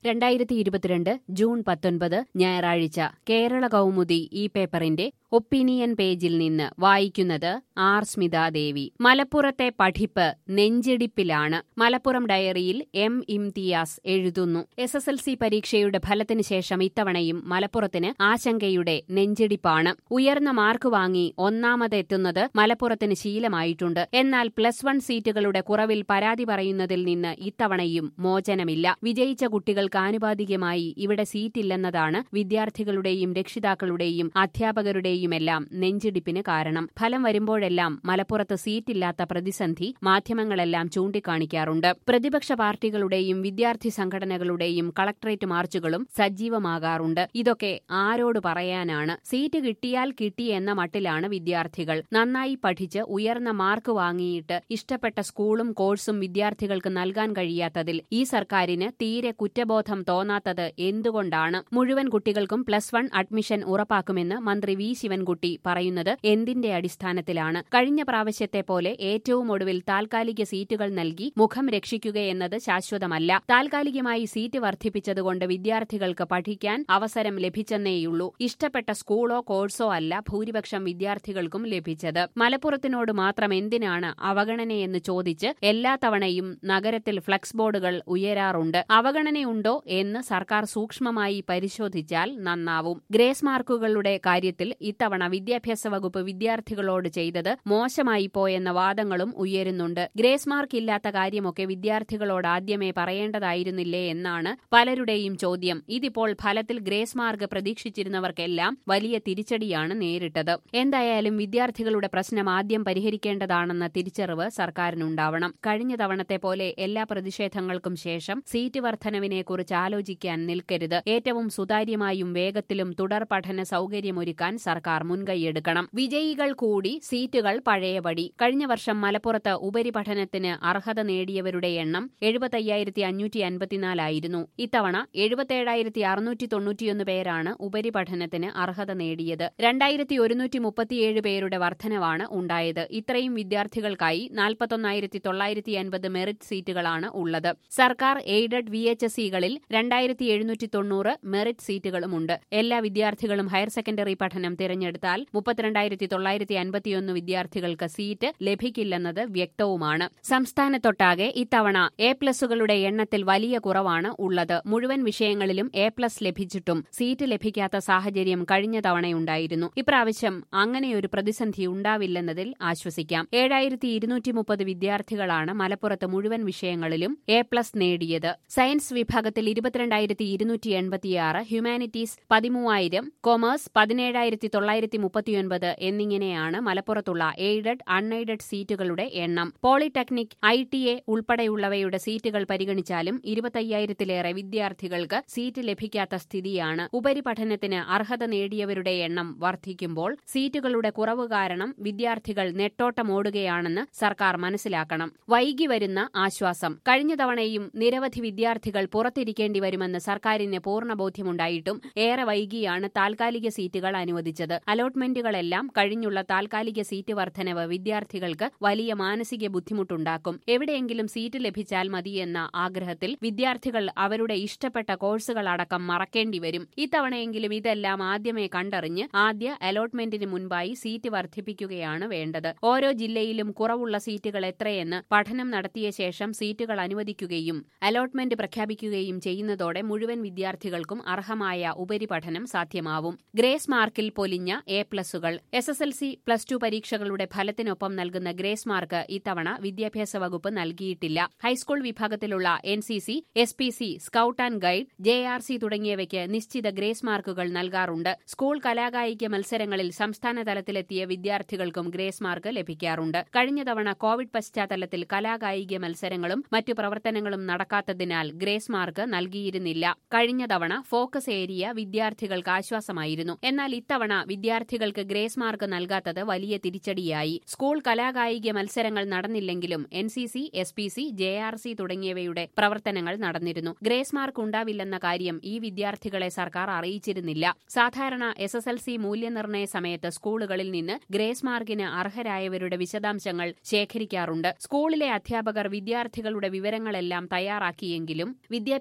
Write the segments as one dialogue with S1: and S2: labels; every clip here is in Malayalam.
S1: രണ്ടായിരത്തി ഇരുപത്തിരണ്ട് ജൂൺ പത്തൊൻപത് ഞായറാഴ്ച കേരള കൗമുദി ഈ പേപ്പറിന്റെ ഒപ്പീനിയൻ പേജിൽ നിന്ന് വായിക്കുന്നത് ആർ സ്മിതാദേവി മലപ്പുറത്തെ പഠിപ്പ് നെഞ്ചിടിപ്പിലാണ് മലപ്പുറം ഡയറിയിൽ എം ഇംതിയാസ് എഴുതുന്നു എസ് എസ് എൽ സി പരീക്ഷയുടെ ഫലത്തിന് ശേഷം ഇത്തവണയും മലപ്പുറത്തിന് ആശങ്കയുടെ നെഞ്ചിടിപ്പാണ് ഉയർന്ന മാർക്ക് വാങ്ങി ഒന്നാമതെത്തുന്നത് മലപ്പുറത്തിന് ശീലമായിട്ടുണ്ട് എന്നാൽ പ്ലസ് വൺ സീറ്റുകളുടെ കുറവിൽ പരാതി പറയുന്നതിൽ നിന്ന് ഇത്തവണയും മോചനമില്ല വിജയിച്ച കുട്ടികൾക്ക് ആനുപാതികമായി ഇവിടെ സീറ്റില്ലെന്നതാണ് വിദ്യാർത്ഥികളുടെയും രക്ഷിതാക്കളുടെയും അധ്യാപകരുടെയുമെല്ലാം നെഞ്ചിടിപ്പിന് കാരണം ഫലം വരുമ്പോഴെല്ലാം മലപ്പുറത്ത് സീറ്റില്ലാത്ത പ്രതിസന്ധി മാധ്യമങ്ങളെല്ലാം ചൂണ്ടിക്കാണിക്കാറുണ്ട് പ്രതിപക്ഷ പാർട്ടികളുടെയും വിദ്യാർത്ഥി സംഘടനകളുടെയും കളക്ടറേറ്റ് മാർച്ചുകളും സജീവമാകാറുണ്ട് ഇതൊക്കെ ആരോട് പറയാനാണ് സീറ്റ് കിട്ടിയാൽ കിട്ടി എന്ന മട്ടിലാണ് വിദ്യാർത്ഥികൾ നന്നായി പഠിച്ച് ഉയർന്ന മാർക്ക് വാങ്ങിയിട്ട് ഇഷ്ടപ്പെട്ട സ്കൂളും കോഴ്സും വിദ്യാർത്ഥികൾക്ക് നൽകാൻ കഴിയാത്തതിൽ ഈ സർക്കാരിന് തീരെ കുറ്റബോധം തോന്നാത്തത് എന്തുകൊണ്ടാണ് മുഴുവൻ കുട്ടികൾക്കും പ്ലസ് വൺ അഡ്മിഷൻ ഉറപ്പാക്കുമെന്ന് മന്ത്രി വി ശിവൻകുട്ടി പറയുന്നത് എന്തിന്റെ അടിസ്ഥാനത്തിലാണ് കഴിഞ്ഞ പ്രാവശ്യത്തെ പോലെ ഏറ്റവും ഒടുവിൽ താൽക്കാലിക സീറ്റുകൾ നൽകി മുഖം രക്ഷിക്കുകയെന്നത് ശാശ്വതമല്ല താൽക്കാലികമായി സീറ്റ് വർദ്ധിപ്പിച്ചതുകൊണ്ട് വിദ്യാർത്ഥികൾക്ക് പഠിക്കാൻ അവസരം ലഭിച്ചെന്നേയുള്ളൂ ഇഷ്ടപ്പെട്ട സ്കൂളോ കോഴ്സോ അല്ല ഭൂരിപക്ഷം വിദ്യാർത്ഥികൾക്കും ലഭിച്ചത് മലപ്പുറത്തിനോട് മാത്രം എന്തിനാണ് അവഗണനയെന്ന് ചോദിച്ച് എല്ലാ തവണയും നഗരത്തിൽ ഫ്ലക്സ് ബോർഡുകൾ ഉയരാറുണ്ട് അവഗണനയുണ്ടോ എന്ന് സർക്കാർ സൂക്ഷ്മമായി പരിശോധിച്ചാൽ നന്നാവും ഗ്രേസ് മാർക്കുകളുടെ കാര്യത്തിൽ ഇത്തവണ വിദ്യാഭ്യാസ വകുപ്പ് വിദ്യാർത്ഥികളോട് ചെയ്തത് മോശമായി പോയെന്ന വാദങ്ങളും ഉയരുന്നുണ്ട് ഗ്രേസ് മാർക്ക് ഇല്ലാത്ത കാര്യമൊക്കെ വിദ്യാർത്ഥികളോട് ആദ്യമേ പറയേണ്ടതായിരുന്നില്ലേ എന്നാണ് പലരുടെയും ചോദ്യം ഇതിപ്പോൾ ഫലത്തിൽ ഗ്രേസ് മാർക്ക് പ്രതീക്ഷിച്ചിരുന്നവർക്കെല്ലാം വലിയ തിരിച്ചടിയാണ് നേരിട്ടത് എന്തായാലും വിദ്യാർത്ഥികളുടെ പ്രശ്നം ആദ്യം പരിഹരിക്കേണ്ടതാണെന്ന തിരിച്ചറിവ് സർക്കാരിനുണ്ടാവണം കഴിഞ്ഞ തവണത്തെ പോലെ എല്ലാ പ്രതിഷേധങ്ങൾക്കും ശേഷം സീറ്റ് വർധനവിനെക്കുറിച്ച് ആലോചിക്കാൻ നിൽക്കരുത് ഏറ്റവും സുതാര്യമായും വേഗത്തിലും തുടർ പഠന സൗകര്യമൊരുക്കാൻ സർക്കാർ മുൻകൈയെടുക്കണം വിജയികൾ കൂടി സീറ്റുകൾ പഴയപടി കഴിഞ്ഞ വർഷം മലപ്പുറത്ത് ഉപരിപഠനത്തിന് അർഹത നേടിയവരുടെ എണ്ണം എഴുപത്തയ്യായിരത്തി അഞ്ഞൂറ്റി അൻപത്തിനാലായിരുന്നു ഇത്തവണ എഴുപത്തേഴായിരത്തി അറുന്നൂറ്റി തൊണ്ണൂറ്റിയൊന്ന് പേരാണ് ഉപരിപഠനത്തിന് അർഹത നേടിയത് രണ്ടായിരത്തി ഒരുന്നൂറ്റി മുപ്പത്തിയേഴ് പേരുടെ വർധനവാണ് ഉണ്ടായത് ഇത്രയും വിദ്യാർത്ഥികൾക്കായി നാൽപ്പത്തൊന്നായിരത്തി തൊള്ളായിരത്തി അൻപത് മെറിറ്റ് സീറ്റുകളാണ് ഉള്ളത് സർക്കാർ എയ്ഡഡ് വി എച്ച് എസ് സികളിൽ രണ്ടായിരത്തി എഴുന്നൂറ്റി തൊണ്ണൂറ് മെറിറ്റ് സീറ്റുകളുമുണ്ട് എല്ലാ വിദ്യാർത്ഥികളും ഹയർ സെക്കൻഡറി പഠനം തിരഞ്ഞെടുത്താൽ മുപ്പത്തിരണ്ടായിരത്തി തൊള്ളായിരത്തി അൻപത്തിയൊന്ന് വിദ്യാർത്ഥികൾക്ക് സീറ്റ് ലഭിക്കില്ലെന്നത് വ്യക്തവുമാണ് സംസ്ഥാനത്തൊട്ടാകെ ഇത്തവണ എ പ്ലസുകളുടെ എണ്ണത്തിൽ വലിയ കുറവാണ് ഉള്ളത് മുഴുവൻ വിഷയങ്ങളിലും എ പ്ലസ് ലഭിച്ചിട്ടും സീറ്റ് ലഭിക്കാത്ത സാഹചര്യം കഴിഞ്ഞ തവണയുണ്ടായിരുന്നു ഇപ്രാവശ്യം അങ്ങനെയൊരു പ്രതിസന്ധി ഉണ്ടാവില്ലെന്നതിൽ ആശ്വസിക്കാം ഏഴായിരത്തി ഇരുന്നൂറ്റി മുപ്പത് വിദ്യാർത്ഥികളാണ് മലപ്പുറത്ത് മുഴുവൻ വിഷയങ്ങളിലും എ പ്ലസ് നേടിയത് സയൻസ് വിഭാഗത്തിൽ ഇരുപത്തിരണ്ടായിരത്തി ഇരുന്നൂറ്റി എൺപത്തിയാറ് ഹ്യൂമാനിറ്റീസ് പതിമൂവായിരം കൊമേഴ്സ് പതിനേഴായിരത്തി തൊള്ളായിരത്തി മുപ്പത്തിയൊൻപത് എന്നിങ്ങനെയാണ് മലപ്പുറത്തുള്ള എയ്ഡഡ് അൺഎയ്ഡഡ് സീറ്റുകളുടെ എണ്ണം പോളിടെക്നിക് ഐ ടി എ ഉൾപ്പെടെയുള്ളവയുടെ സീറ്റുകൾ പരിഗണിച്ചാലും ഇരുപത്തയ്യായിരത്തിലേറെ വിദ്യാർത്ഥികൾക്ക് സീറ്റ് ലഭിക്കാത്ത സ്ഥിതിയാണ് ഉപരിപഠനത്തിന് അർഹത നേടിയവരുടെ എണ്ണം വർദ്ധിക്കുമ്പോൾ സീറ്റുകളുടെ കുറവ് കാരണം വിദ്യാർത്ഥികൾ നെട്ടോട്ടമോടുകയാണെന്ന് സർക്കാർ മനസ്സിലാക്കണം വൈകി വരുന്ന ആശ്വാസം കഴിഞ്ഞ തവണയും നിരവധി വിദ്യാർത്ഥികൾ പുറത്തിരിക്കേണ്ടി വരുമെന്ന് സർക്കാരിന് പൂർണ്ണ ബോധ്യമുണ്ടായിട്ടും ഏറെ വൈകിയാണ് താൽക്കാലിക സീറ്റുകൾ അനുവദിച്ചത് അലോട്ട്മെന്റുകളെല്ലാം കഴിഞ്ഞുള്ള താൽക്കാലിക സീറ്റ് വർധനവ് വിദ്യാർത്ഥികൾക്ക് വലിയ മാനസിക ബുദ്ധിമുട്ടുണ്ടാക്കും എവിടെയെങ്കിലും സീറ്റ് ലഭിച്ചാൽ മതിയെന്ന ആഗ്രഹത്തിൽ വിദ്യാർത്ഥികൾ അവരുടെ ഇഷ്ടപ്പെട്ട കോഴ്സുകൾ അടക്കം മറക്കേണ്ടി വരും ഇത്തവണയെങ്കിലും ഇതെല്ലാം ആദ്യമേ കണ്ടറിഞ്ഞ് ആദ്യ അലോട്ട്മെന്റിന് മുൻപായി സീറ്റ് വർദ്ധിപ്പിക്കുകയാണ് വേണ്ടത് ഓരോ ജില്ലയിലും കുറവുള്ള സീറ്റുകൾ എത്രയെന്ന് പഠനം നടത്തിയ ശേഷം സീറ്റുകൾ അനുവദിക്കുകയും അലോട്ട്മെന്റ് പ്രഖ്യാപിക്കുകയും ചെയ്യുന്നതോടെ മുഴുവൻ വിദ്യാർത്ഥികൾക്കും അർഹമായ ഉപരിപഠനം സാധ്യമാവും ഗ്രേസ് മാർക്കിൽ പൊലിഞ്ഞ എ പ്ലസുകൾ S S L C plus two പരീക്ഷകളുടെ ഫലത്തിനൊപ്പം നൽകുന്ന ഗ്രേസ് മാർക്ക് ഇത്തവണ വിദ്യാഭ്യാസ വകുപ്പ് നൽകിയിട്ടില്ല ഹൈസ്കൂൾ വിഭാഗത്തിലുള്ള N C C S P C scout and guide J R C തുടങ്ങിയവയ്ക്ക് നിശ്ചിത ഗ്രേസ് മാർക്കുകൾ നൽകാറുണ്ട് സ്കൂൾ കലാകായിക മത്സരങ്ങളിൽ സംസ്ഥാന തലത്തിലെത്തിയ വിദ്യാർത്ഥികൾക്കും ഗ്രേസ് മാർക്ക് ലഭിക്കാറുണ്ട് കഴിഞ്ഞ തവണ കോവിഡ് പശ്ചാത്തലത്തിൽ കലാകായിക മത്സരങ്ങളും മറ്റു പ്രവർത്തനങ്ങളും നടക്കാത്തതിനാൽ ഗ്രേസ് മാർക്ക് നൽകിയിരുന്നില്ല കഴിഞ്ഞ തവണ ഫോക്കസ് ഏരിയ വിദ്യാർത്ഥികൾക്ക് ആശ്വാസമായിരുന്നു എന്നാൽ ഇത്തവണ വിദ്യാർത്ഥികൾക്ക് ഗ്രേസ് മാർക്ക് നൽകാത്തത് വലിയ തിരിച്ചടിയായി സ്കൂൾ കലാകായിക മത്സരങ്ങൾ നടന്നില്ലെങ്കിലും N C C S P C J R C തുടങ്ങിയവയുടെ പ്രവർത്തനങ്ങൾ നടന്നിരുന്നു ഗ്രേസ് മാർക്ക് ഉണ്ടാവില്ലെന്ന കാര്യം ഈ വിദ്യാർത്ഥികളെ സർക്കാർ അറിയിച്ചിരുന്നില്ല സാധാരണ എസ് എസ് എൽ സി മൂല്യനിർണ്ണയ സമയത്ത് സ്കൂളുകളിൽ നിന്ന് ഗ്രേസ് മാർക്കിന് അർഹരായവരുടെ വിശദാംശങ്ങൾ ശേഖരിക്കാറുണ്ട് സ്കൂളിലെ അധ്യാപകർ വിദ്യാർത്ഥികളുടെ വിവരങ്ങളെല്ലാം തയ്യാറാക്കിയെങ്കിലും വിദ്യാഭ്യാസ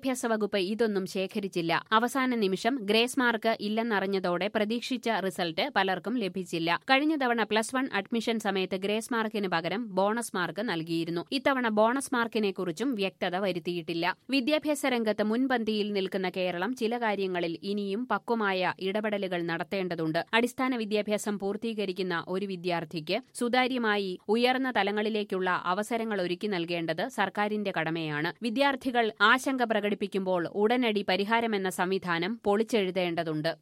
S1: വിദ്യാഭ്യാസ വകുപ്പ് ഇതൊന്നും ശേഖരിച്ചില്ല അവസാന നിമിഷം ഗ്രേസ് മാർക്ക് ഇല്ലെന്നറിഞ്ഞതോടെ പ്രതീക്ഷിച്ച റിസൾട്ട് പലർക്കും ലഭിച്ചില്ല കഴിഞ്ഞ തവണ പ്ലസ് വൺ അഡ്മിഷൻ സമയത്ത് ഗ്രേസ് മാർക്കിന് പകരം ബോണസ് മാർക്ക് നൽകിയിരുന്നു ഇത്തവണ ബോണസ് മാർക്കിനെ കുറിച്ചും വ്യക്തത വരുത്തിയിട്ടില്ല വിദ്യാഭ്യാസ രംഗത്ത് മുൻപന്തിയിൽ നിൽക്കുന്ന കേരളം ചില കാര്യങ്ങളിൽ ഇനിയും പക്വമായ ഇടപെടലുകൾ നടത്തേണ്ടതുണ്ട് അടിസ്ഥാന വിദ്യാഭ്യാസം പൂർത്തീകരിക്കുന്ന ഒരു വിദ്യാർത്ഥിക്ക് സുതാര്യമായി ഉയർന്ന തലങ്ങളിലേക്കുള്ള അവസരങ്ങൾ ഒരുക്കി നൽകേണ്ടത് സർക്കാരിന്റെ കടമയാണ് വിദ്യാർത്ഥികൾ ആശങ്ക പ്രകടിപ്പിക്കുമ്പോൾ ഉടനടി പരിഹാരമെന്ന സംവിധാനം പൊളിച്ചെഴുതേണ്ടതുണ്ട്